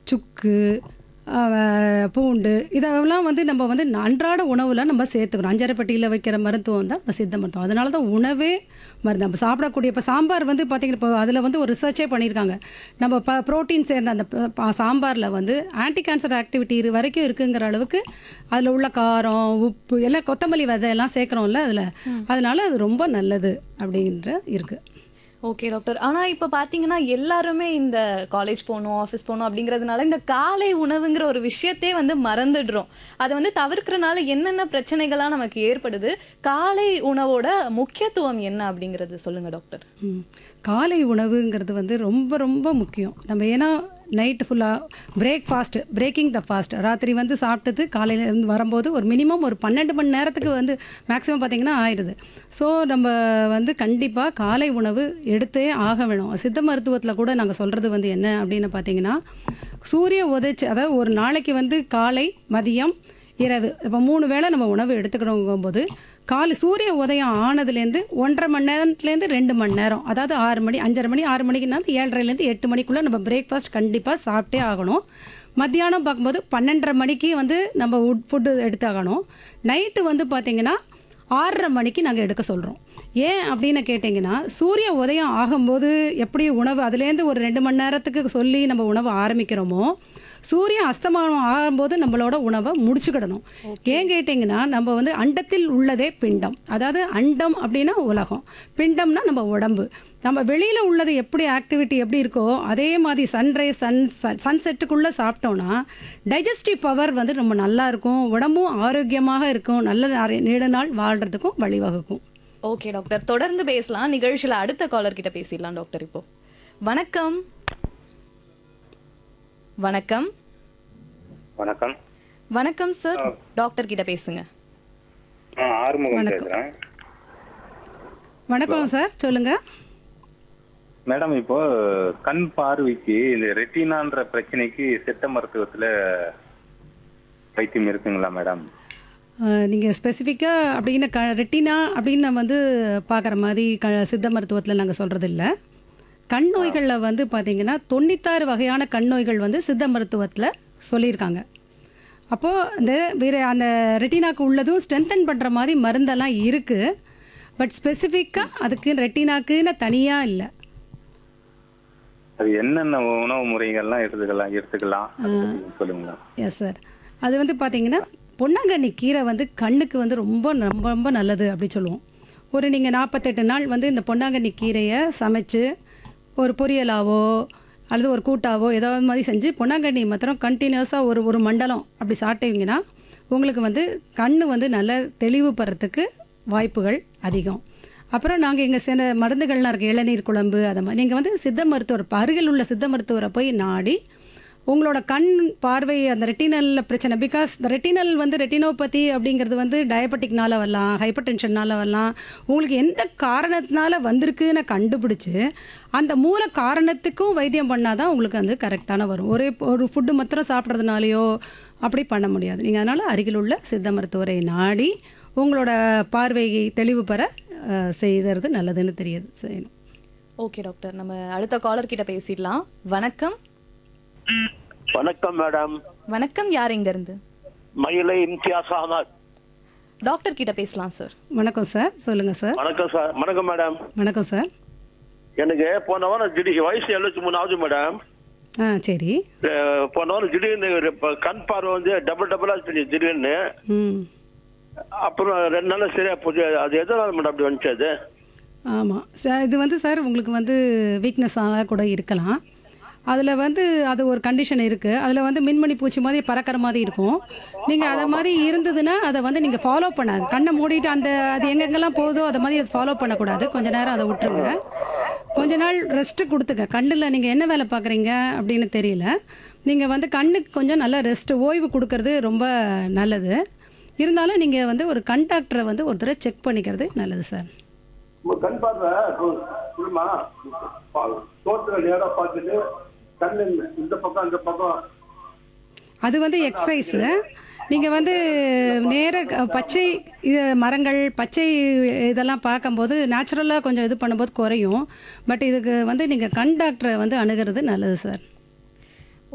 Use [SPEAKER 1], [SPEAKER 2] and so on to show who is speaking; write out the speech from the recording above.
[SPEAKER 1] சுக்கு அஹ், பூண்டு இதெல்லாம் வந்து நம்ம வந்து அன்றாட உணவில் நம்ம சேர்த்துக்கணும் அஞ்சரைப்பட்டியில் வைக்கிற மருத்துவம் தான் நம்ம சித்த மருத்துவம் அதனால தான் உணவே மருந்து நம்ம சாப்பிடக்கூடிய இப்போ சாம்பார் வந்து பார்த்திங்கன்னா இப்போ அதில் வந்து ஒரு ரிசர்ச்சே பண்ணியிருக்காங்க நம்ம ப ப்ரோட்டீன் சேர்ந்த அந்த ப- ப- சாம்பாரில் வந்து ஆன்டி கேன்சர் ஆக்டிவிட்டி இரு வரைக்கும் இருக்குங்கிற அளவுக்கு அதில் உள்ள காரம் உப்பு எல்லாம் கொத்தமல்லி விதை எல்லாம் சேர்க்குறோம்ல அதில் அதனால அது ரொம்ப நல்லது அப்படின்ற இருக்குது
[SPEAKER 2] ஓகே டாக்டர் ஆனா இப்ப பாத்தீங்கன்னா எல்லாருமே இந்த காலேஜ் போகணும் ஆஃபீஸ் போகணும் அப்படிங்கறதுனால இந்த காலை உணவுங்கிற ஒரு விஷயத்தே வந்து மறந்துடுறோம் அதை வந்து தவிர்க்கறனால என்னென்ன பிரச்சனைகள்லாம் நமக்கு ஏற்படுது காலை உணவோட முக்கியத்துவம் என்ன அப்படிங்கறது சொல்லுங்க டாக்டர்
[SPEAKER 1] ம். காலை உணவுங்கிறது வந்து ரொம்ப ரொம்ப முக்கியம் நம்ம ஏன்னா நைட்டு ஃபுல்லாக பிரேக்ஃபாஸ்ட் பிரேக்கிங் த ஃபாஸ்ட் ராத்திரி வந்து சாப்பிட்டது காலையில இருந்து வரும்போது ஒரு மினிமம் ஒரு பன்னெண்டு மணி நேரத்துக்கு வந்து மேக்ஸிமம் பார்த்தீங்கன்னா ஆயிடுது ஸோ நம்ம வந்து கண்டிப்பாக காலை உணவு எடுத்தே ஆக வேணும் சித்த மருத்துவத்தில் கூட நாங்கள் சொல்கிறது வந்து என்ன அப்படின்னு பார்த்தீங்கன்னா சூரிய உதைச்சு அதாவது ஒரு நாளைக்கு வந்து காலை மதியம் இரவு இப்போ மூணு வேளை நம்ம உணவு எடுத்துக்கிறோங்கும் போது காலை சூரிய உதயம் ஆனதுலேருந்து ஒன்றரை மணி நேரத்துலேருந்து ரெண்டு மணி நேரம் அதாவது ஆறு மணி அஞ்சரை மணி ஆறு மணிக்குன்னா ஏழரைலேருந்து எட்டு மணிக்குள்ளே நம்ம பிரேக்ஃபாஸ்ட் கண்டிப்பாக சாப்பிட்டே ஆகணும் மத்தியானம் பார்க்கும்போது பன்னெண்டரை மணிக்கு வந்து நம்ம உட் ஃபுட்டு எடுத்தாகணும் நைட்டு வந்து பார்த்திங்கன்னா ஆறரை மணிக்கு நாங்கள் எடுக்க சொல்கிறோம் ஏன் அப்படின்னு கேட்டிங்கன்னா சூரிய உதயம் ஆகும்போது எப்படி உணவு அதுலேருந்து ஒரு ரெண்டு மணி நேரத்துக்கு சொல்லி நம்ம உணவு ஆரம்பிக்கிறோமோ சூரிய அஸ்தமானம் ஆகும்போது நம்மளோட உணவை முடிச்சுக்கிடணும் ஏன் கேட்டிங்கன்னா நம்ம வந்து அண்டத்தில் உள்ளதே பிண்டம் அதாவது அண்டம் அப்படின்னா உலகம் பிண்டம்னா நம்ம உடம்பு நம்ம வெளியில் உள்ளது எப்படி ஆக்டிவிட்டி எப்படி இருக்கோ அதே மாதிரி சன்ரைஸ் சன் சன்செட்டுக்குள்ளே சாப்பிட்டோன்னா டைஜஸ்டிவ் பவர் வந்து ரொம்ப நல்லா இருக்கும் உடம்பும் ஆரோக்கியமாக இருக்கும் நல்ல நிறைய- நீண்ட நாள் வாழ்கிறதுக்கும் வழிவகுக்கும்
[SPEAKER 2] ஓகே டாக்டர் தொடர்ந்து பேசலாம் நிகழ்ச்சியில அடுத்த காலர் கிட்ட பேசிடலாம் டாக்டர் இப்போ வணக்கம் வணக்கம்
[SPEAKER 3] வணக்கம்
[SPEAKER 2] வணக்கம் சார் டாக்டர் கிட்ட பேசுங்க
[SPEAKER 3] ஆ ஆறுமுகம் பேசுறேன்
[SPEAKER 1] வணக்கம் சார் சொல்லுங்கள்
[SPEAKER 3] மேடம் இப்போ கண் பார்வைக்கு இந்த ரெட்டினான்ற பிரச்சனைக்கு சித்த மருத்துவத்துல வைத்தியம் இருக்குங்களா மேடம்
[SPEAKER 1] நீங்கள் ஸ்பெசிஃபிக்காக அப்படின்னு க ரெட்டினா அப்படின்னு நம்ம வந்து பார்க்குற மாதிரி க சித்த மருத்துவத்தில் நாங்கள் சொல்கிறது இல்லை கண் நோய்களில் வந்து பார்த்தீங்கன்னா தொண்ணூத்தாறு வகையான கண் நோய்கள் வந்து சித்த மருத்துவத்தில் சொல்லியிருக்காங்க அப்போது இந்த வேறு அந்த ரெட்டினாக்கு உள்ளதும் ஸ்ட்ரென்தன் பண்ணுற மாதிரி மருந்தெல்லாம் இருக்குது பட் ஸ்பெசிஃபிக்காக அதுக்கு ரெட்டினாக்குன்னு தனியாக இல்லை
[SPEAKER 3] அது என்னென்ன உணவு முறைகள்லாம் எடுத்துக்கலாம் எடுத்துக்கலாம் அதை பத்தி சொல்லுங்களா
[SPEAKER 1] எஸ் சார் அது வந்து பார்த்தீங்கன்னா பொன்னாங்கண்ணி கீரை வந்து கண்ணுக்கு வந்து ரொம்ப ரொம்ப ரொம்ப நல்லது அப்படி சொல்லுவோம் ஒரு நீங்கள் நாற்பத்தெட்டு நாள் வந்து இந்த பொன்னாங்கண்ணி கீரையை சமைச்சு ஒரு பொரியலாவோ அல்லது ஒரு கூட்டாவோ ஏதாவது மாதிரி செஞ்சு பொன்னாங்கண்ணி மாத்திரம் கண்டினியூஸாக ஒரு ஒரு மண்டலம் அப்படி சாப்பிட்டீங்கன்னா உங்களுக்கு வந்து கண் வந்து நல்ல தெளிவு பெறத்துக்கு வாய்ப்புகள் அதிகம் அப்புறம் நாங்கள் எங்கள் சில மருந்துகள்லாம் இருக்குது இளநீர் குழம்பு அதை மாதிரி நீங்கள் வந்து சித்த மருத்துவர் இப்ப அருகில் உள்ள சித்த மருத்துவரை போய் நாடி உங்களோட கண் பார்வை அந்த ரெட்டினலில் பிரச்சனை பிகாஸ் இந்த ரெட்டினல் வந்து ரெட்டினோபதி அப்படிங்கிறது வந்து டயபெட்டிக்னால வரலாம் ஹைப்பர் டென்ஷன்னால வரலாம் உங்களுக்கு எந்த காரணத்தினால வந்திருக்குன்னு கண்டுபிடிச்சு அந்த மூல காரணத்துக்கும் வைத்தியம் பண்ணாதான் உங்களுக்கு வந்து கரெக்டான வரும் ஒரே ஒரு ஃபுட்டு மாத்திரம் சாப்பிட்றதுனாலையோ அப்படி பண்ண முடியாது நீங்கள் அதனால் அருகில் உள்ள சித்த மருத்துவரை நாடி உங்களோட பார்வையை தெளிவு பெற அஹ், செய்கிறது நல்லதுன்னு தெரியுது செய்யணும்
[SPEAKER 2] ஓகே டாக்டர் நம்ம அடுத்த காலர் கிட்ட பேசிடலாம் வணக்கம்
[SPEAKER 4] வணக்கம் மேடம்
[SPEAKER 2] வணக்கம் யார் இங்க இருந்து
[SPEAKER 4] மயிலை இம்தியாஸ் அகமத்
[SPEAKER 2] டாக்டர் கிட்ட பேசலாம் சார்
[SPEAKER 1] வணக்கம் சார் சொல்லுங்கள் சார்
[SPEAKER 4] வணக்கம் சார் வணக்கம் மேடம்
[SPEAKER 1] வணக்கம் சார்
[SPEAKER 4] எனக்கு போன வாரம் திடீர் வயசு எழுபத்தி மூணு ஆகுது மேடம்
[SPEAKER 1] ஆ சரி
[SPEAKER 4] அஹ் போன வாரம் திடீர்னு ஒரு இப்ப கண் பார்வை வந்து டபுள் டபுளா தெரியும் திடீர்னு
[SPEAKER 1] ம்
[SPEAKER 4] அப்புறம் ரெண்டு நாள் சரியா போச்சு அது எதனால மேடம் அப்படி வந்துச்சு அது
[SPEAKER 1] ஆமாம் சார் இது வந்து சார் உங்களுக்கு வந்து வீக்னஸாக கூட இருக்கலாம் அதில் வந்து அது ஒரு கண்டிஷன் இருக்குது அதில் வந்து மின்மணி பூச்சி மாதிரி பறக்கிற மாதிரி இருக்கும் நீங்கள் அதை மாதிரி இருந்ததுன்னா அதை வந்து நீங்கள் ஃபாலோ பண்ணாது கண்ணை மூடிட்டு அந்த அது எங்கெங்கெல்லாம் போதோ அதை மாதிரி அதை ஃபாலோ பண்ணக்கூடாது கொஞ்ச நேரம் அதை விட்டுருங்க கொஞ்ச நாள் ரெஸ்ட்டு கொடுத்துங்க கண்ணில் நீங்கள் என்ன வேலை பார்க்குறீங்க அப்படின்னு தெரியல நீங்கள் வந்து கண்ணுக்கு கொஞ்சம் நல்ல ரெஸ்ட்டு ஓய்வு கொடுக்கறது ரொம்ப நல்லது இருந்தாலும் நீங்கள் வந்து ஒரு கண் டாக்டரை வந்து ஒரு தடவை செக் பண்ணிக்கிறது நல்லது சார்
[SPEAKER 4] கண் பார்வை சொல்லுமா தோட்டத்தில் நேராக பார்த்துட்டு கண் இந்த பக்கம் அந்த பக்கம்
[SPEAKER 1] அது வந்து எக்ஸசைஸு நீங்கள் வந்து நேர க- பச்சை இது மரங்கள் பச்சை இதெல்லாம் பார்க்கும்போது நேச்சுரலாக கொஞ்சம் இது பண்ணும்போது குறையும் பட் இதுக்கு வந்து நீங்கள் கண் டாக்டரை வந்து அணுகிறது நல்லது சார்